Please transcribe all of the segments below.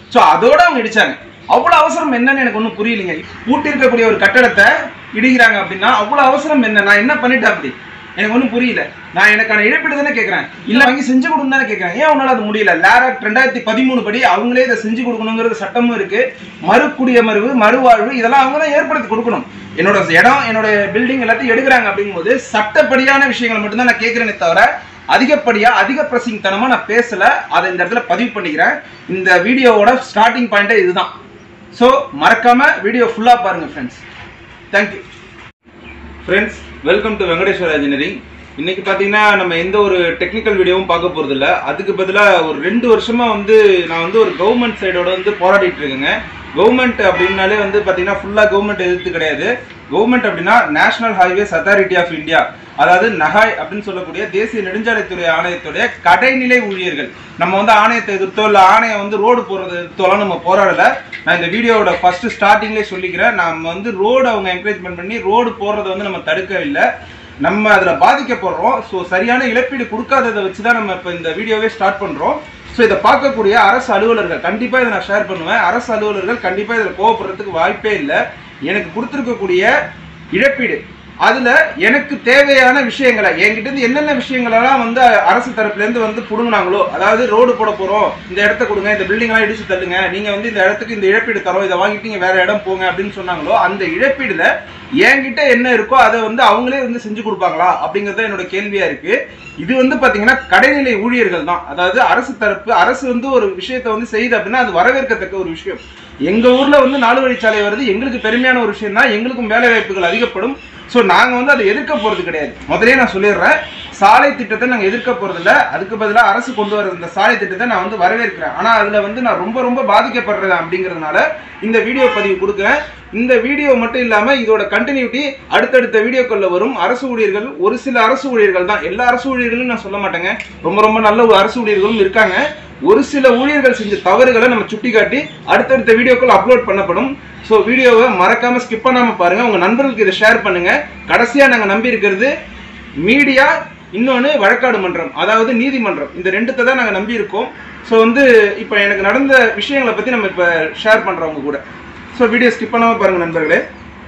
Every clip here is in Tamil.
ஸோ அதோட அவங்க இடிச்சாங்க அவ்வளவு அவசரம் என்னன்னு எனக்கு ஒன்றும் புரியலைங்க பூட்டி இருக்கக்கூடிய ஒரு கட்டடத்தை இடிக்கிறாங்க அப்படின்னா அவ்வளவு அவசரம் என்ன நான் என்ன பண்ணிட்டேன் அப்படி எனக்கு ஒன்றும் புரியல நான் எனக்கான இழப்பீடு தானே கேட்குறேன் இல்லை வாங்கி செஞ்சு கொடுன்னு தானே கேட்குறேன் ஏன் உன்னால அது முடியல லேராக்ட் ரெண்டாயிரத்தி பதிமூணு படி அவங்களே இதை செஞ்சு கொடுக்கணுங்கிறது சட்டமும் இருக்கு மறுகுடியமர்வு மறுவாழ்வு இதெல்லாம் அவங்க தான் ஏற்படுத்தி கொடுக்கணும் என்னோட இடம் என்னோட பில்டிங் எல்லாத்தையும் எடுக்கிறாங்க அப்படிங்கும்போது சட்டப்படியான விஷயங்களை மட்டும்தான் நான் கேட்குறேனே தவிர அதிகப்படியா அதிக பிரசிங் தனமா நான் பேசல அதை இந்த இடத்துல பதிவு பண்ணிக்கிறேன் இந்த வீடியோவோட ஸ்டார்டிங் பாயிண்டே இதுதான் ஸோ மறக்காம வீடியோ ஃபுல்லா பாருங்க friends thank you friends welcome to Venkateswara engineering இன்னைக்கு பார்த்தீங்கன்னா நம்ம எந்த ஒரு டெக்னிக்கல் வீடியோவும் பார்க்க போகிறது இல்ல அதுக்கு பதிலாக ஒரு ரெண்டு வருஷமா வந்து நான் வந்து ஒரு கவர்மெண்ட் சைடோட வந்து போராடிட்டு இருக்கேங்க கவர்மெண்ட் அப்படின்னாலே வந்து பார்த்தீங்கன்னா ஃபுல்லாக கவர்மெண்ட் எதிர்த்து கிடையாது கவர்மெண்ட் அப்படின்னா National Highways Authority of India அதாவது நகாய் அப்படின்னு சொல்லக்கூடிய தேசிய நெடுஞ்சாலைத்துறை ஆணையத்துடைய கடைநிலை ஊழியர்கள் நம்ம வந்து ஆணையத்தை எதிர்த்தோ இல்லை ஆணையம் வந்து ரோடு போடுறது எதிர்த்தோலாம் நம்ம போராடல நான் இந்த வீடியோவோட ஃபர்ஸ்ட் ஸ்டார்டிங்லேயே சொல்லிக்கிறேன் நம்ம வந்து ரோடு அவங்க என்கரேஜ்மெண்ட் பண்ணி ரோடு போடுறதை வந்து நம்ம தடுக்கவில்லை நம்ம அதில் பாதிக்கப்படுறோம் ஸோ சரியான இழப்பீடு கொடுக்காததை வச்சு தான் நம்ம இப்போ இந்த வீடியோவே ஸ்டார்ட் பண்ணுறோம் ஸோ இதை பார்க்கக்கூடிய அரசு அலுவலர்கள் கண்டிப்பாக இதை நான் ஷேர் பண்ணுவேன் அரசு அலுவலர்கள் கண்டிப்பாக இதில் கோவப்படுறதுக்கு வாய்ப்பே இல்லை எனக்கு கொடுத்துருக்கக்கூடிய இழப்பீடு அதுல எனக்கு தேவையான விஷயங்களை என்கிட்ட இருந்து என்னென்ன விஷயங்களெல்லாம் வந்து அரசு தரப்புல இருந்து வந்து புடுங்கினாங்களோ அதாவது ரோடு போட போறோம் இந்த இடத்த கொடுங்க இந்த பில்டிங் எல்லாம் இடிச்சு தள்ளுங்க நீங்க வந்து இந்த இடத்துக்கு இந்த இழப்பீடு தரோம் இதை வாங்கிட்டு நீங்க வேற இடம் போங்க அப்படின்னு சொன்னாங்களோ அந்த இழப்பீடுல என்கிட்ட என்ன இருக்கோ அதை வந்து அவங்களே வந்து செஞ்சு கொடுப்பாங்களா அப்படிங்கறது என்னோட கேள்வியா இருக்கு இது வந்து பாத்தீங்கன்னா கடைநிலை ஊழியர்கள் தான் அதாவது அரசு தரப்பு அரசு வந்து ஒரு விஷயத்தை வந்து செய்யுது அப்படின்னா அது வரவேற்கத்தக்க ஒரு விஷயம் எங்க ஊர்ல வந்து நாலு வழிச்சாலை வருது எங்களுக்கு பெருமையான ஒரு விஷயம் தான் எங்களுக்கும் வேலை வாய்ப்புகள் அதிகப்படும் ஸோ நாங்கள் வந்து அதை எதிர்க்க போகிறது கிடையாது முதலே நான் சொல்லிடுறேன் சாலை திட்டத்தை நாங்கள் எதிர்க்க போகிறது இல்லை அதுக்கு பதிலாக அரசு கொண்டு வர இந்த சாலை திட்டத்தை நான் வந்து வரவேற்கிறேன் ஆனால் அதில் வந்து நான் ரொம்ப ரொம்ப பாதிக்கப்படுறேன் அப்படிங்கிறதுனால இந்த வீடியோ பதிவு கொடுக்குறேன் இந்த வீடியோ மட்டும் இல்லாமல் இதோட கண்டினியூட்டி அடுத்தடுத்த வீடியோக்களில் வரும் அரசு ஊழியர்கள் ஒரு சில அரசு ஊழியர்கள் தான் எல்லா அரசு ஊழியர்களும் நான் சொல்ல மாட்டேங்க ரொம்ப ரொம்ப நல்ல ஒரு அரசு ஊழியர்களும் இருக்காங்க ஒரு சில ஊழியர்கள் செஞ்ச தவறுகளை நம்ம சுட்டிக்காட்டி அடுத்தடுத்த வீடியோக்கள் அப்லோட் பண்ணப்படும் ஸோ வீடியோவை மறக்காம ஸ்கிப் பண்ணாம பாருங்க உங்க நண்பர்களுக்கு இதை ஷேர் பண்ணுங்க கடைசியா நாங்க நம்பி இருக்கிறது மீடியா இன்னொன்று வழக்காடு மன்றம் அதாவது நீதிமன்றம் இந்த ரெண்டுத்தை தான் நாங்கள் நம்பி இருக்கோம் ஸோ வந்து இப்போ எனக்கு நடந்த விஷயங்களை பற்றி நம்ம இப்போ ஷேர் பண்ணுறவங்க கூட ஸோ வீடியோ ஸ்கிப் பண்ணாமல் பாருங்க நண்பர்களே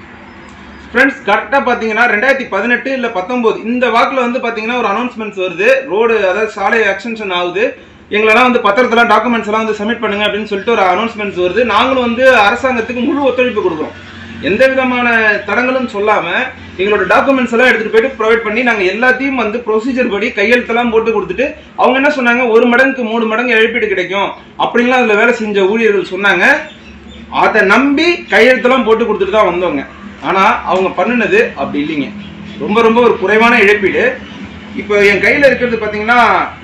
ஃப்ரெண்ட்ஸ் கரெக்டாக பார்த்தீங்கன்னா ரெண்டாயிரத்தி பதினெட்டு இல்லை பத்தொம்போது இந்த வாக்கில் வந்து பார்த்தீங்கன்னா ஒரு அனௌன்ஸ்மெண்ட்ஸ் வருது ரோடு அதாவது சாலை எக்ஸ்டென்ஷன் ஆகுது எங்களெல்லாம் வந்து பத்திரத்தெல்லாம் டாக்குமெண்ட்ஸ் எல்லாம் வந்து சப்மிட் பண்ணுங்க அப்படின்னு சொல்லிட்டு ஒரு அனௌன்ஸ்மெண்ட்ஸ் வருது நாங்களும் வந்து அரசாங்கத்துக்கு முழு ஒத்துழைப்பு கொடுக்குறோம் எந்த விதமான தடங்களும் சொல்லாம எங்களோட டாக்குமெண்ட்ஸ் எல்லாம் எடுத்துட்டு போயிட்டு ப்ரொவைட் பண்ணி நாங்க எல்லாத்தையும் வந்து ப்ரொசீஜர் படி கையெழுத்தெல்லாம் போட்டு கொடுத்துட்டு அவங்க என்ன சொன்னாங்க ஒரு மடங்குக்கு மூணு மடங்கு இழப்பீடு கிடைக்கும் அப்படின்லாம் அதுல வேலை செஞ்ச ஊழியர்கள் சொன்னாங்க அதை நம்பி கையெழுத்தெல்லாம் போட்டு கொடுத்துட்டு தான் வந்தவங்க ஆனா அவங்க பண்ணுனது அப்படி இல்லைங்க ரொம்ப ரொம்ப ஒரு குறைவான இழப்பீடு இப்போ என் கையில இருக்கிறது பாத்தீங்கன்னா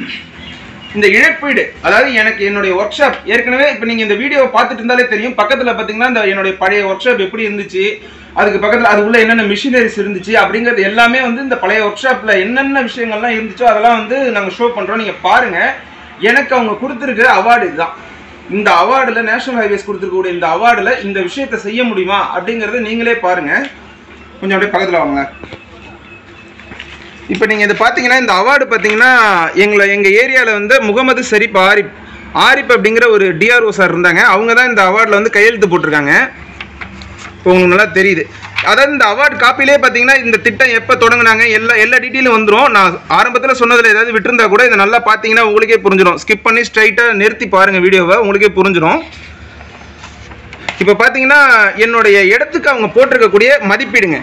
இந்த இழப்பீடு அதாவது எனக்கு என்னுடைய ஒர்க் ஷாப் ஏற்கனவே இப்போ நீங்கள் இந்த வீடியோவை பார்த்துட்டு இருந்தாலே தெரியும் பக்கத்தில் பார்த்தீங்கன்னா இந்த என்னுடைய பழைய ஒர்க் ஷாப் எப்படி இருந்துச்சு அதுக்கு பக்கத்தில் அது உள்ள என்னென்ன மிஷினரிஸ் இருந்துச்சு அப்படிங்கிறது எல்லாமே வந்து இந்த பழைய ஒர்க் ஷாப்பில் என்னென்ன விஷயங்கள்லாம் இருந்துச்சோ அதெல்லாம் வந்து நாங்கள் ஷோ பண்ணுறோம் நீங்கள் பாருங்கள் எனக்கு அவங்க கொடுத்துருக்கிற அவார்டு இதுதான் இந்த அவார்டில் நேஷனல் ஹைவேஸ் கொடுத்துருக்கக்கூடிய இந்த அவார்டில் இந்த விஷயத்தை செய்ய முடியுமா அப்படிங்கிறத நீங்களே பாருங்கள் கொஞ்சம் அப்படியே பக்கத்தில் வாங்க இப்போ நீங்கள் இது பார்த்தீங்கன்னா இந்த அவார்டு பார்த்தீங்கன்னா எங்களை எங்கள் ஏரியாவில் வந்து முகமது ஷரீப் ஆரிப் ஆரிப் அப்படிங்கிற ஒரு டிஆர்ஓ சார் இருந்தாங்க அவங்க தான் இந்த அவார்டில் வந்து கையெழுத்து போட்டிருக்காங்க இப்போ உங்களுக்கு நல்லா தெரியுது அதாவது இந்த அவார்டு காப்பிலே பார்த்தீங்கன்னா இந்த திட்டம் எப்போ தொடங்குனாங்க எல்லா எல்லா டீட்டெயிலும் வந்துடும் நான் ஆரம்பத்தில் சொன்னதில் ஏதாவது விட்டுருந்தா கூட இதை நல்லா பார்த்தீங்கன்னா உங்களுக்கே புரிஞ்சிடும் ஸ்கிப் பண்ணி ஸ்ட்ரைட்டாக நிறுத்தி பாருங்கள் வீடியோவை உங்களுக்கே புரிஞ்சிடும் இப்போ பார்த்தீங்கன்னா என்னுடைய இடத்துக்கு அவங்க போட்டிருக்கக்கூடிய மதிப்பீடுங்க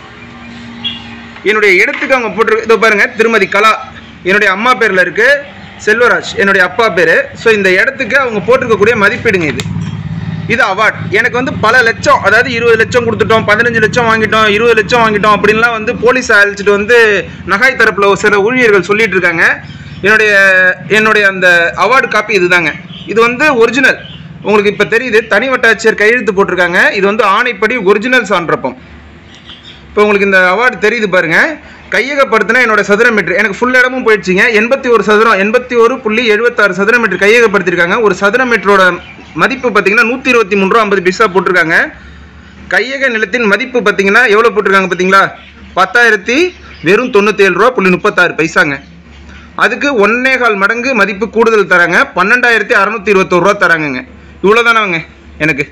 என்னுடைய இடத்துக்கு அவங்க போட்டிருக்க இதோ பாருங்க திருமதி கலா என்னுடைய அம்மா பேர்ல இருக்கு செல்வராஜ் என்னுடைய அப்பா பேரு ஸோ இந்த இடத்துக்கு அவங்க போட்டிருக்கக்கூடிய மதிப்பீடுங்க இது இது அவார்ட் எனக்கு வந்து பல லட்சம் அதாவது இருபது லட்சம் கொடுத்துட்டோம் பதினஞ்சு லட்சம் வாங்கிட்டோம் இருபது லட்சம் வாங்கிட்டோம் அப்படின்லாம் வந்து போலீஸ் அழைச்சிட்டு வந்து நகாய் தரப்புல ஒரு சில ஊழியர்கள் சொல்லிட்டு இருக்காங்க என்னுடைய என்னுடைய அந்த அவார்டு காப்பி இதுதாங்க இது வந்து ஒரிஜினல் உங்களுக்கு இப்போ தெரியுது தனி வட்டாட்சியர் கையெழுத்து போட்டிருக்காங்க இது வந்து ஆணைப்படி ஒரிஜினல் சான்றப்பம் இப்போ உங்களுக்கு இந்த அவார்டு தெரியுது பாருங்க கையகப்படுத்தின என்னோட சதுர மீட்டர் எனக்கு ஃபுல் இடமும் போயிடுச்சுங்க எண்பத்தி ஒரு சதுரம் எண்பத்தி ஒரு புள்ளி எழுபத்தாறு சதுர மீட்டர் கையகப்படுத்திருக்காங்க ஒரு சதுர மீட்டரோட மதிப்பு பார்த்தீங்கன்னா நூற்றி இருபத்தி மூணு ரூபா ஐம்பது பைசா போட்டிருக்காங்க கையக நிலத்தின் மதிப்பு பார்த்தீங்கன்னா எவ்வளோ போட்டிருக்காங்க பார்த்தீங்களா பத்தாயிரத்தி வெறும் தொண்ணூற்றேழு ரூபா புள்ளி முப்பத்தாறு பைசாங்க அதுக்கு ஒன்னே கால் மடங்கு மதிப்பு கூடுதல் தராங்க பன்னெண்டாயிரத்தி அறநூற்றி இருபத்தோரு ரூபா தராங்கங்க இவ்வளோதானவங்க எனக்கு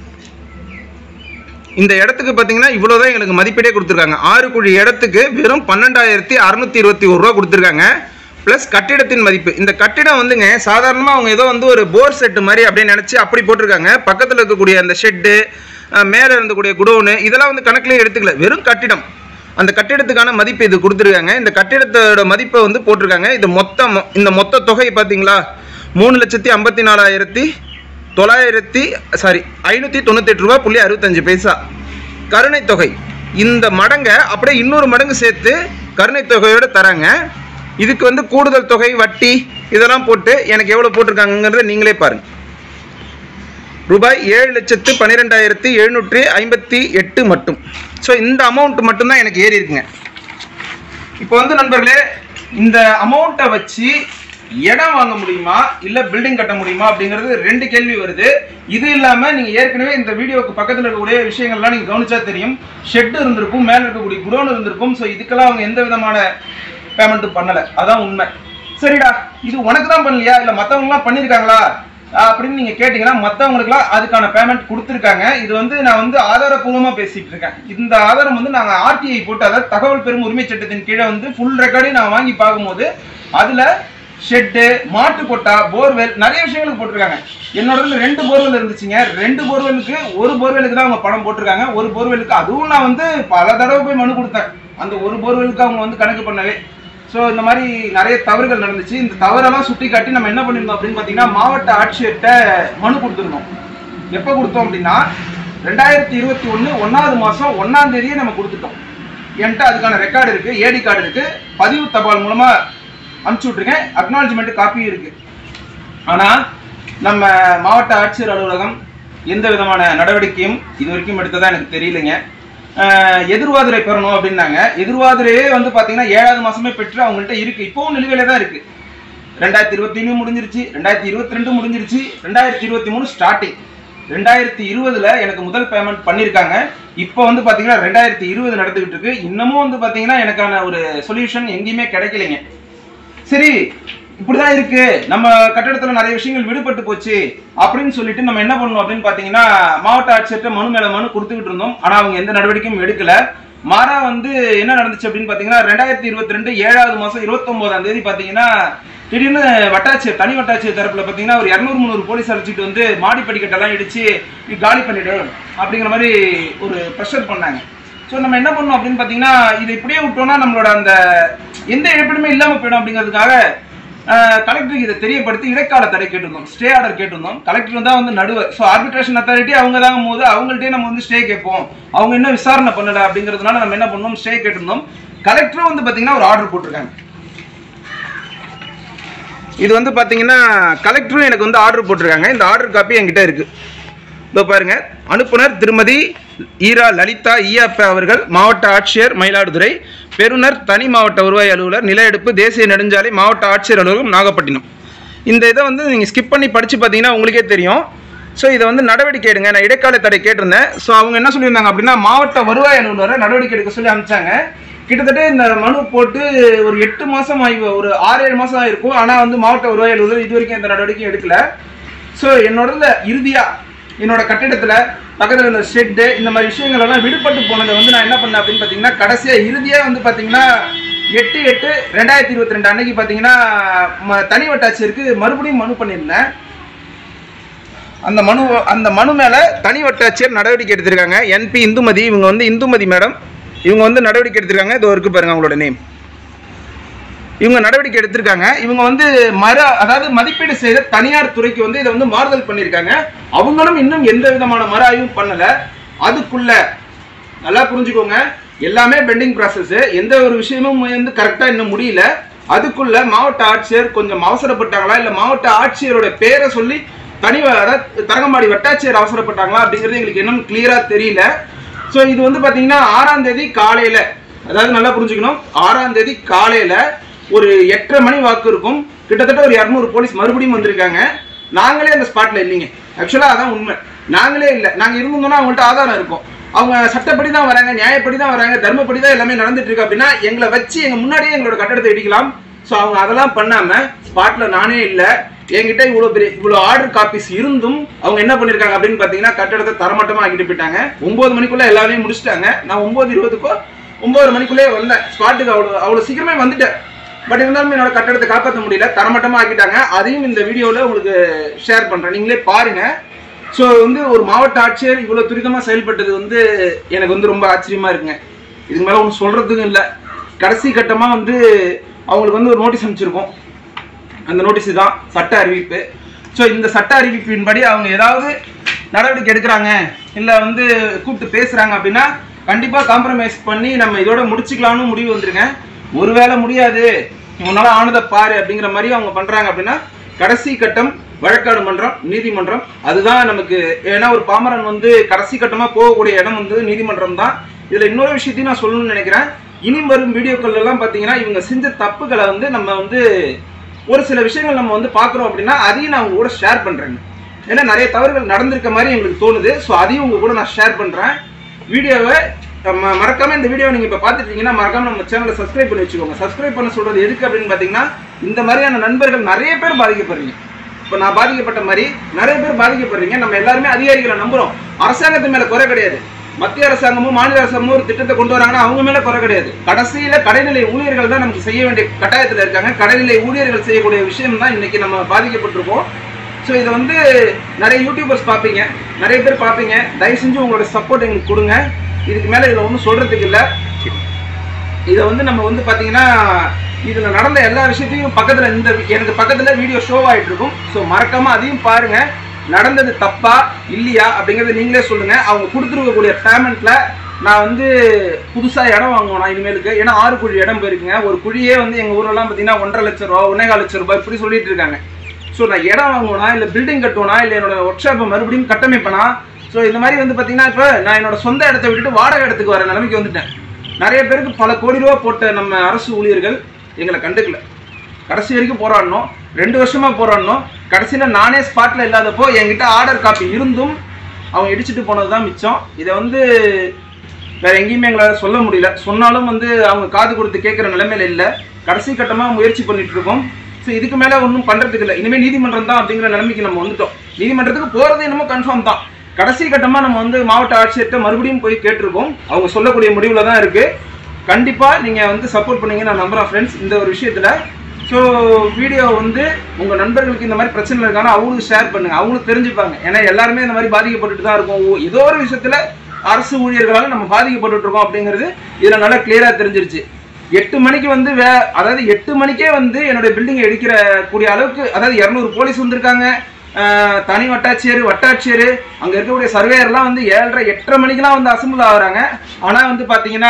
இந்த இடத்துக்கு பார்த்தீங்கன்னா இவ்வளோதான் எங்களுக்கு மதிப்பீடே கொடுத்துருக்காங்க ஆறு குழி இடத்துக்கு வெறும் பன்னெண்டாயிரத்தி அறநூற்றி இருபத்தி ஒரு ரூபா கொடுத்துருக்காங்க ப்ளஸ் கட்டிடத்தின் மதிப்பு இந்த கட்டிடம் வந்துங்க சாதாரணமாக அவங்க ஏதோ வந்து ஒரு போர் செட்டு மாதிரி அப்படின்னு நினச்சி அப்படி போட்டிருக்காங்க பக்கத்தில் இருக்கக்கூடிய அந்த ஷெட்டு மேலே இருந்தக்கூடிய குடோனு இதெல்லாம் வந்து கணக்குலேயே எடுத்துக்கல வெறும் கட்டிடம் அந்த கட்டிடத்துக்கான மதிப்பு இது கொடுத்துருக்காங்க இந்த கட்டிடத்தோட மதிப்பை வந்து போட்டிருக்காங்க இது மொத்தம் இந்த மொத்த தொகை பார்த்தீங்களா மூணு லட்சத்தி ஐம்பத்தி நாலாயிரத்தி தொள்ளாயிரத்தி சாரி ஐநூற்றி தொண்ணூத்தெட்டு ரூபா புள்ளி அறுபத்தஞ்சு பைசா கருணை தொகை இந்த மடங்கை அப்படியே இன்னொரு மடங்கு சேர்த்து கருணை தொகையோடு தராங்க இதுக்கு வந்து கூடுதல் தொகை வட்டி இதெல்லாம் போட்டு எனக்கு எவ்வளோ போட்டிருக்காங்கங்கிறத நீங்களே பாருங்க ரூபாய் ஏழு லட்சத்து பன்னிரெண்டாயிரத்தி எழுநூற்றி ஐம்பத்தி எட்டு மட்டும் ஸோ இந்த அமௌண்ட் மட்டும்தான் எனக்கு ஏறி இருக்குங்க இப்போ வந்து நண்பர்களே இந்த அமௌண்ட்டை வச்சு இடம் வாங்க முடியுமா இல்ல பில்டிங் கட்ட முடியுமா அப்படிங்கிறது ரெண்டு கேள்வி வருது இது இல்லாம நீங்க ஏற்கனவே இந்த வீடியோக்கு பக்கத்துல இருக்கக்கூடிய விஷயங்கள்லாம் நீங்க கவனிச்சா தெரியும் ஷெட் இருந்திருக்கும் மேல இருக்கக்கூடிய குடோன் இருந்திருக்கும் ஸோ இதுக்கெல்லாம் அவங்க எந்த விதமான பேமெண்ட்டும் பண்ணல அதான் உண்மை சரிடா இது உனக்கு தான் பண்ணலையா இல்ல மத்தவங்கலாம் பண்ணிருக்காங்களா அப்படின்னு நீங்க கேட்டீங்கன்னா மத்தவங்களுக்குலாம் அதுக்கான பேமெண்ட் கொடுத்துருக்காங்க இது வந்து நான் வந்து ஆதாரப்பூர்வமா பேசிட்டு இருக்கேன் இந்த ஆதாரம் வந்து நாங்க ஆர்டிஐ போட்டு அதாவது தகவல் பெறும் உரிமை சட்டத்தின் கீழே வந்து ஃபுல் ரெக்கார்டையும் நான் வாங்கி பார்க்கும்போது அதுல ஷெட்டு மாட்டு கொட்டா போர்வெல் நிறைய விஷயங்களுக்கு போட்டிருக்காங்க என்னோட இதுல ரெண்டு போர்வெல் இருந்துச்சுங்க ரெண்டு போர்வெலுக்கு ஒரு போர்வெலுக்கு தான் அவங்க பணம் போட்டிருக்காங்க ஒரு போர்வெலுக்கு அதுவும் நான் வந்து பல தடவை போய் மனு கொடுத்தேன் அந்த ஒரு போர்வெலுக்கு அவங்க வந்து கணக்கு பண்ணவே ஸோ இந்த மாதிரி நிறைய தவறுகள் நடந்துச்சு இந்த தவறெல்லாம் சுட்டி காட்டி நம்ம என்ன பண்ணிருந்தோம் அப்படின்னு பார்த்தீங்கன்னா மாவட்ட ஆட்சியர்கிட்ட மனு கொடுத்துருந்தோம் எப்போ கொடுத்தோம் அப்படின்னா ரெண்டாயிரத்தி இருபத்தி ஒன்று ஒன்றாவது மாதம் ஒன்றாம் தேதியே நம்ம கொடுத்துட்டோம் என்கிட்ட அதுக்கான ரெக்கார்டு இருக்கு ஏடி கார்டு இருக்கு பதிவு தபால் மூலமா அனுப்பிச்சு விட்ருக்கேன் அக்னாலஜ்மெண்ட் காப்பியும் இருக்கு ஆனா நம்ம மாவட்ட ஆட்சியர் அலுவலகம் எந்த விதமான நடவடிக்கையும் இது வரைக்கும் எடுத்ததா எனக்கு தெரியலைங்க அஹ், எதிர்வாதுரை பெறணும் அப்படின்னாங்க எதிர்வாதுரையே வந்து பாத்தீங்கன்னா ஏழாவது மாசமே பெற்று அவங்கள்ட்ட இருக்கு இப்பவும் நிலுவையில தான் இருக்கு ரெண்டாயிரத்தி இருபத்தி ஒன்று முடிஞ்சிருச்சு ரெண்டாயிரத்தி இருபத்தி ரெண்டு முடிஞ்சிருச்சு ரெண்டாயிரத்தி இருபத்தி மூணு ஸ்டார்டிங் ரெண்டாயிரத்தி இருபதுல எனக்கு முதல் பேமெண்ட் பண்ணியிருக்காங்க இப்போ வந்து பாத்தீங்கன்னா ரெண்டாயிரத்தி இருபது நடந்துகிட்டு இருக்கு இன்னமும் வந்து பாத்தீங்கன்னா எனக்கான ஒரு சொல்யூஷன் எங்கேயுமே கிடைக்கலைங்க சரி இப்படிதான் இருக்கு நம்ம கட்டடத்துல நிறைய விஷயங்கள் விடுபட்டு போச்சு அப்படின்னு சொல்லிட்டு நம்ம என்ன பண்ணோம் அப்படின்னு பாத்தீங்கன்னா மாவட்ட ஆட்சியர்கிட்ட மனு மேல மனு கொடுத்துக்கிட்டு இருந்தோம் ஆனா அவங்க எந்த நடவடிக்கையும் எடுக்கல மாறா வந்து என்ன நடந்துச்சு அப்படின்னு பாத்தீங்கன்னா ரெண்டாயிரத்தி இருபத்தி ரெண்டு ஏழாவது மாசம் இருபத்தொன்பதாம் தேதி பாத்தீங்கன்னா திடீர்னு வட்டாட்சியர் தனி வட்டாட்சியர் தரப்புல பாத்தீங்கன்னா ஒரு இரநூறு முந்நூறு போலீஸ் அழைச்சிட்டு வந்து மாடி படிக்கட்டெல்லாம் இடிச்சு நீ காலி பண்ணிடு அப்படிங்கிற மாதிரி ஒரு ப்ரெஷர் பண்ணாங்க ஸோ நம்ம என்ன பண்ணோம் அப்படின்னு பார்த்தீங்கன்னா இதை இப்படியே விட்டோம்னா நம்மளோட அந்த எந்த இழப்பீடுமே இல்லாமல் போயிடும் அப்படிங்கிறதுக்காக கலெக்டருக்கு இதை தெரியப்படுத்தி இடைக்கால தடை கேட்டிருந்தோம் ஸ்டே ஆர்டர் கேட்டிருந்தோம் கலெக்டர் தான் வந்து நடுவர் ஸோ ஆர்பிட்ரேஷன் அத்தாரிட்டி அவங்க தான் போது அவங்கள்ட்டே நம்ம வந்து ஸ்டே கேட்போம் அவங்க இன்னும் விசாரணை பண்ணல அப்படிங்கிறதுனால நம்ம என்ன பண்ணோம் ஸ்டே கேட்டிருந்தோம் கலெக்டரும் வந்து பார்த்தீங்கன்னா ஒரு ஆர்டர் போட்டிருக்காங்க இது வந்து பார்த்தீங்கன்னா கலெக்டரும் எனக்கு வந்து ஆர்டர் போட்டிருக்காங்க இந்த ஆர்டர் காப்பி என்கிட்ட இருக்கு இதோ பாருங்க அனுப்புனர் திருமதி ஈரா லலிதா ஈயாப்ப அவர்கள் மாவட்ட ஆட்சியர் மயிலாடுதுறை பெறுநர் தனி மாவட்ட வருவாய் அலுவலர் நில எடுப்பு தேசிய நெடுஞ்சாலை மாவட்ட ஆட்சியர் அலுவலகம் நாகப்பட்டினம் இந்த இதை வந்து நீங்கள் ஸ்கிப் பண்ணி படித்து பார்த்தீங்கன்னா உங்களுக்கே தெரியும் ஸோ இதை வந்து நடவடிக்கை எடுங்க நான் இடைக்கால தடை கேட்டிருந்தேன் ஸோ அவங்க என்ன சொல்லியிருந்தாங்க அப்படின்னா மாவட்ட வருவாய் அலுவலரை நடவடிக்கை எடுக்க சொல்லி அனுப்பிச்சாங்க கிட்டத்தட்ட இந்த மனு போட்டு ஒரு எட்டு மாதம் ஆகி ஒரு ஆறு ஏழு மாதம் ஆயிருக்கும் ஆனால் வந்து மாவட்ட வருவாய் அலுவலர் இது வரைக்கும் எந்த நடவடிக்கையும் எடுக்கல ஸோ என்னோட இறுதியா என்னோட கட்டிடத்துல பக்கத்துல இருந்த ஷெட்டு இந்த மாதிரி விஷயங்கள் எல்லாம் விடுபட்டு போனதை வந்து நான் என்ன பண்ணேன் அப்படின்னு பார்த்தீங்கன்னா கடைசியா இறுதியா வந்து பார்த்தீங்கன்னா எட்டு எட்டு ரெண்டாயிரத்தி இருபத்தி ரெண்டு அன்னைக்கு பார்த்தீங்கன்னா ம- தனி வட்டாட்சியருக்கு மறுபடியும் மனு பண்ணியிருந்தேன் அந்த மனு அந்த மனு மேல தனி வட்டாட்சியர் நடவடிக்கை எடுத்திருக்காங்க என்பி இந்துமதி இவங்க வந்து இந்துமதி மேடம் இவங்க வந்து நடவடிக்கை எடுத்திருக்காங்க இதோ இருக்கு பாருங்க அவங்களோட நேம் இவங்க நடவடிக்கை எடுத்திருக்காங்க இவங்க வந்து மர அதாவது மதிப்பீடு செய்த தனியார் துறைக்கு வந்து இதை வந்து மாறுதல் பண்ணியிருக்காங்க அவங்களும் இன்னும் எந்த விதமான மறு ஆய்வும் பண்ணல அதுக்குள்ள நல்லா புரிஞ்சுக்கோங்க எல்லாமே பெண்டிங் ப்ராசஸ் எந்த ஒரு விஷயமும் வந்து கரெக்டாக இன்னும் முடியல அதுக்குள்ள மாவட்ட ஆட்சியர் கொஞ்சம் அவசரப்பட்டாங்களா இல்லை மாவட்ட ஆட்சியரோட பேரை சொல்லி தனி வ- அதாவது தரங்கம்பாடி வட்டாட்சியர் அவசரப்பட்டாங்களா அப்படிங்கிறது எங்களுக்கு இன்னும் கிளியரா தெரியல ஸோ இது வந்து பார்த்தீங்கன்னா ஆறாம் தேதி காலையில அதாவது நல்லா புரிஞ்சுக்கணும் ஆறாம் தேதி காலையில ஒரு எட்டரை மணி வாக்கு இருக்கும் கிட்டத்தட்ட ஒரு இரநூறு போலீஸ் மறுபடியும் வந்திருக்காங்க நாங்களே அந்த ஸ்பாட்ல இல்லைங்க ஆக்சுவலா அதான் உண்மை நாங்களே இல்லை நாங்க இருந்தோம்னா அவங்கள்ட்ட ஆதாரம் இருக்கும் அவங்க சட்டப்படி தான் வராங்க நியாயப்படி தான் வராங்க தர்மப்படி தான் எல்லாமே நடந்துட்டு இருக்கு அப்படின்னா எங்களை வச்சு எங்க முன்னாடியே எங்களோட கட்டடத்தை இடிக்கலாம் ஸோ அவங்க அதெல்லாம் பண்ணாம ஸ்பாட்ல நானே இல்லை என்கிட்ட இவ்வளவு பெரிய இவ்வளவு ஆர்டர் காப்பீஸ் இருந்தும் அவங்க என்ன பண்ணிருக்காங்க அப்படின்னு பாத்தீங்கன்னா கட்டடத்தை தரமட்டமா ஆக்கிட்டு போயிட்டாங்க ஒன்பது மணிக்குள்ள எல்லா வேலையும் முடிச்சிட்டாங்க நான் ஒன்பது இருபதுக்கோ ஒன்பது மணிக்குள்ளே வந்தேன் ஸ்பாட்டுக்கு அவ்வளவு அவ்வளவு சீக்கிரமே வந்துட்டேன் பட் இருந்தாலும் என்னோட கட்டடத்தை காப்பாற்ற முடியல தரமட்டமா ஆக்கிட்டாங்க அதையும் இந்த வீடியோல உங்களுக்கு ஷேர் பண்றேன் நீங்களே பாருங்க ஸோ வந்து ஒரு மாவட்ட ஆட்சியர் இவ்வளவு துரிதமா செயல்பட்டது வந்து எனக்கு வந்து ரொம்ப ஆச்சரியமா இருக்குங்க இதுக்கு மேல ஒன்றும் சொல்றதுக்கும் இல்லை கடைசி கட்டமா வந்து அவங்களுக்கு வந்து ஒரு நோட்டீஸ் அனுப்பிச்சிருக்கோம் அந்த நோட்டீஸ் தான் சட்ட அறிவிப்பு ஸோ இந்த சட்ட அறிவிப்பின்படி அவங்க ஏதாவது நடவடிக்கை எடுக்கிறாங்க இல்லை வந்து கூப்பிட்டு பேசுகிறாங்க அப்படின்னா கண்டிப்பாக காம்ப்ரமைஸ் பண்ணி நம்ம இதோட முடிச்சுக்கலாம்னு முடிவு வந்துருங்க ஒருவேளை முடியாது உன்னால ஆனதை பாரு அப்படிங்கிற மாதிரி அவங்க பண்ணுறாங்க அப்படின்னா கடைசி கட்டம் வழக்காடு மன்றம் நீதிமன்றம் அதுதான் நமக்கு ஏன்னா ஒரு பாமரன் வந்து கடைசி கட்டமாக போகக்கூடிய இடம் வந்து நீதிமன்றம் தான் இதில் இன்னொரு விஷயத்தையும் நான் சொல்லணும்னு நினைக்கிறேன் இனி வரும் வீடியோக்கள் எல்லாம் பார்த்தீங்கன்னா இவங்க செஞ்ச தப்புகளை வந்து நம்ம வந்து ஒரு சில விஷயங்கள் நம்ம வந்து பார்க்குறோம் அப்படின்னா அதையும் நான் உங்க கூட ஷேர் பண்ணுறேங்க ஏன்னா நிறைய தவறுகள் நடந்திருக்க மாதிரி எங்களுக்கு தோணுது ஸோ அதையும் உங்க கூட நான் ஷேர் பண்ணுறேன் வீடியோவை நம்ம மறக்காம இந்த வீடியோ நீங்க இப்போ பார்த்துட்டீங்கன்னா மறக்காம நம்ம சேனலை சப்ஸ்கிரைப் பண்ணி வச்சுக்கோங்க சப்ஸ்கிரைப் பண்ண சொல்றது எதுக்கு அப்படின்னு பார்த்தீங்கன்னா இந்த மாதிரியான நண்பர்கள் நிறைய பேர் பாதிக்கப்படுறீங்க இப்போ நான் பாதிக்கப்பட்ட மாதிரி நிறைய பேர் பாதிக்கப்படுறீங்க நம்ம எல்லாருமே அதிகாரிகளை நம்புறோம் அரசாங்கத்து மேல குறை கிடையாது மத்திய அரசாங்கமும் மாநில அரசாங்கமும் ஒரு திட்டத்தை கொண்டு வராங்கன்னா அவங்க மேல குறை கிடையாது கடைசியில கடைநிலை ஊழியர்கள் தான் நமக்கு செய்ய வேண்டிய கட்டாயத்துல இருக்காங்க கடைநிலை ஊழியர்கள் செய்யக்கூடிய விஷயம் தான் இன்னைக்கு நம்ம பாதிக்கப்பட்டிருக்கோம் ஸோ இதை வந்து நிறைய யூடியூபர்ஸ் பார்ப்பீங்க நிறைய பேர் பார்ப்பீங்க தயவு செஞ்சு உங்களோட சப்போர்ட் எங்களுக்கு கொடுங்க இதுக்கு மேல இதுல ஒன்றும் சொல்றதுக்கு இல்லை இதை வந்து நம்ம வந்து பாத்தீங்கன்னா இதுல நடந்த எல்லா விஷயத்தையும் பக்கத்துல இந்த எனக்கு பக்கத்துல வீடியோ ஷோ ஆயிட்டு இருக்கும் ஸோ மறக்காம அதையும் பாருங்க நடந்தது தப்பா இல்லையா அப்படிங்கறத நீங்களே சொல்லுங்க அவங்க கொடுத்துருக்கக்கூடிய பேமெண்ட்ல நான் வந்து புதுசா இடம் வாங்குவேன் நான் இனிமேலுக்கு ஏன்னா ஆறு குழி இடம் போயிருக்குங்க ஒரு குழியே வந்து எங்க ஊர்லலாம் பாத்தீங்கன்னா ஒன்றரை லட்சம் ரூபா ஒன்னேகால் லட்சம் ரூபாய் இப்படி சொல்லிட்டு இருக்காங்க ஸோ நான் இடம் வாங்குவேனா இல்லை பில்டிங் கட்டுவேனா இல்லை என்னோட ஒர்க் ஷாப்பை மறுபடியும் கட்டமைப்பேனா ஸோ இந்த மாதிரி வந்து பார்த்தீங்கன்னா இப்போ நான் என்னோட சொந்த இடத்த விட்டுட்டு வாடகை இடத்துக்கு வர நிலைமைக்கு வந்துட்டேன் நிறைய பேருக்கு பல கோடி ரூபா போட்ட நம்ம அரசு ஊழியர்கள் எங்களை கண்டுக்கல கடைசி வரைக்கும் போராடணும் ரெண்டு வருஷமா போராடணும் கடைசியில் நானே ஸ்பாட்டில் இல்லாதப்போ என்கிட்ட ஆர்டர் காப்பி இருந்தும் அவங்க இடிச்சிட்டு போனது தான் மிச்சம் இதை வந்து வேற எங்கேயுமே எங்களால் சொல்ல முடியல சொன்னாலும் வந்து அவங்க காது கொடுத்து கேட்குற நிலைமையில இல்லை கடைசி கட்டமாக முயற்சி பண்ணிட்டு இருக்கோம் ஸோ இதுக்கு மேலே ஒன்றும் பண்ணுறதுக்கு இல்லை இனிமேல் நீதிமன்றம் தான் அப்படிங்கிற நிலைமைக்கு நம்ம வந்துட்டோம் நீதிமன்றத்துக்கு போகிறது என்னமோ கன்ஃபார்ம் தான் கடைசி கட்டமாக நம்ம வந்து மாவட்ட ஆட்சியர்கிட்ட மறுபடியும் போய் கேட்டிருக்கோம் அவங்க சொல்லக்கூடிய முடிவில் தான் இருக்குது கண்டிப்பாக நீங்கள் வந்து சப்போர்ட் பண்ணீங்கன்னு நான் நம்புகிறேன் ஃப்ரெண்ட்ஸ் இந்த ஒரு விஷயத்தில் ஸோ வீடியோ வந்து உங்கள் நண்பர்களுக்கு இந்த மாதிரி பிரச்சனை இருக்கானா அவங்களுக்கு ஷேர் பண்ணுங்கள் அவங்களும் தெரிஞ்சுப்பாங்க ஏன்னா எல்லாருமே இந்த மாதிரி பாதிக்கப்பட்டுட்டு தான் இருக்கும் ஓ, ஏதோ ஒரு விஷயத்தில் அரசு ஊழியர்களால் நம்ம பாதிக்கப்பட்டுட்டு இருக்கோம் அப்படிங்கிறது இதில் நல்லா கிளியராக தெரிஞ்சிருச்சு எட்டு மணிக்கு வந்து வே அதாவது எட்டு மணிக்கே வந்து என்னுடைய பில்டிங்கை இடிக்கிற கூடிய அளவுக்கு அதாவது இரநூறு போலீஸ் வந்திருக்காங்க ஆஹ் தனி வட்டாட்சியர் வட்டாட்சியர் அங்கே இருக்கக்கூடிய சர்வேயர்லாம் வந்து ஏழரை எட்டரை மணிக்கெல்லாம் வந்து அசம்பிள் ஆகுறாங்க ஆனால் வந்து பார்த்தீங்கன்னா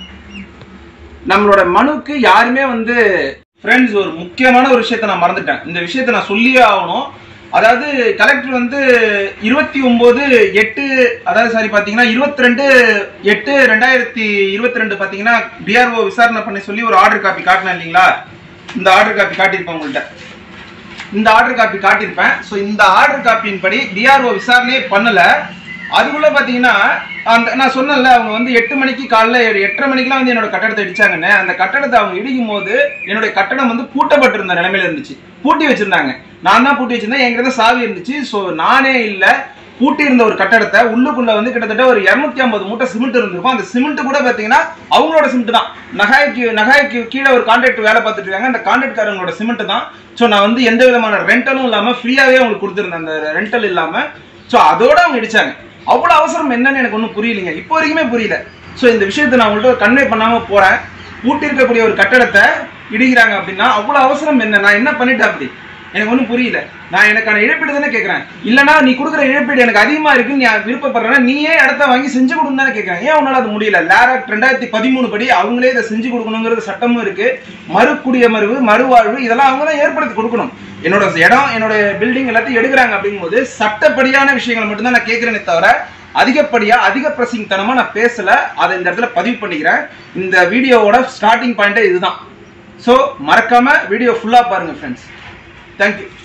நம்மளோட மனுக்கு யாருமே வந்து ஃப்ரெண்ட்ஸ் ஒரு முக்கியமான ஒரு விஷயத்தை நான் மறந்துட்டேன் இந்த விஷயத்தை நான் சொல்லியே ஆகணும் அதாவது கலெக்டர் வந்து இருபத்தி ஒன்பது எட்டு அதாவது சாரி பார்த்தீங்கன்னா இருபத்தி ரெண்டு எட்டு ரெண்டாயிரத்தி இருபத்தி ரெண்டு பார்த்தீங்கன்னா டிஆர்ஓ விசாரணை பண்ணி சொல்லி ஒரு ஆர்டர் காப்பி காட்டினேன் இல்லைங்களா இந்த ஆர்டர் காப்பி காட்டியிருப்பேன் உங்கள்கிட்ட இந்த ஆர்டர் காப்பி காட்டியிருப்பேன் ஸோ இந்த ஆர்டர் காப்பியின் படி டிஆர்ஓ விசாரணையே பண்ணல அதுக்குள்ள பார்த்தீங்கன்னா அந்த நான் சொன்னேன்ல அவங்க வந்து எட்டு மணிக்கு காலைல ஒரு எட்டரை மணிக்கெல்லாம் வந்து என்னோட கட்டடத்தை இடிச்சாங்கன்னு அந்த கட்டடத்தை அவங்க இடிக்கும் போது என்னுடைய கட்டடம் வந்து பூட்டப்பட்டிருந்த நிலைமையில இருந்துச்சு பூட்டி வச்சிருந்தாங்க நான் தான் பூட்டி வச்சிருந்தேன் என்கிட்ட தான் சாவி இருந்துச்சு ஸோ நானே இல்லை பூட்டி இருந்த ஒரு கட்டடத்தை உள்ளுக்குள்ள வந்து கிட்டத்தட்ட ஒரு இரநூத்தி ஐம்பது மூட்டை சிமெண்ட் இருந்திருக்கும் அந்த சிமெண்ட் கூட பார்த்தீங்கன்னா அவங்களோட சிமெண்ட் தான் நகாய்க்கு நகாய்க்கு கீழே ஒரு கான்ட்ராக்ட் வேலை பார்த்துட்டு இருக்காங்க அந்த கான்ட்ராக்ட்காரங்களோட சிமெண்ட் தான் ஸோ நான் வந்து எந்த விதமான ரெண்டலும் இல்லாமல் ஃப்ரீயாகவே அவங்களுக்கு கொடுத்துருந்தேன் அந்த ரெண்டல் இல்லாமல் ஸோ அதோட அவங்க இடிச்சாங்க அவ்வளோ அவசரம் என்னன்னு எனக்கு ஒன்றும் புரியலைங்க இப்போ வரைக்குமே புரியல ஸோ இந்த விஷயத்தை நான் உங்கள்கிட்ட கன்வே பண்ணாமல் போகிறேன் பூட்டி இருக்கக்கூடிய ஒரு கட்டடத்தை இடிக்கிறாங்க அப்படின்னா அவ்வளோ அவசரம் என்ன நான் என்ன பண்ணிட்டேன் அப்படி எனக்கு ஒன்றும் புரியல நான் எனக்கான இழப்பீடு தானே கேட்குறேன் இல்லைனா நீ கொடுக்குற இழப்பீடு எனக்கு அதிகமாக இருக்குன்னு நீ விருப்பப்படுறேன்னா நீயே இடத்த வாங்கி செஞ்சு கொடுன்னு தானே கேட்குறேன் ஏன் உன்னால அது முடியல லேரக்ட் ரெண்டாயிரத்தி பதிமூணு படி அவங்களே இதை செஞ்சு கொடுக்கணுங்கிறது சட்டமும் இருக்கு மறுகுடியமர்வு மறுவாழ்வு இதெல்லாம் அவங்க தான் ஏற்படுத்தி கொடுக்கணும் என்னோட இடம் என்னோட பில்டிங் எல்லாத்தையும் எடுக்கிறாங்க அப்படிங்கும்போது சட்டப்படியான விஷயங்களை மட்டும்தான் நான் கேட்குறேனே தவிர அதிகப்படியா அதிக பிரசிங் தனமா நான் பேசல அதை இந்த இடத்துல பதிவு பண்ணிக்கிறேன் இந்த வீடியோவோட ஸ்டார்டிங் பாயிண்டே இதுதான் ஸோ மறக்காம வீடியோ ஃபுல்லா பாருங்க ஃப்ரெண்ட்ஸ் தேங்க்யூ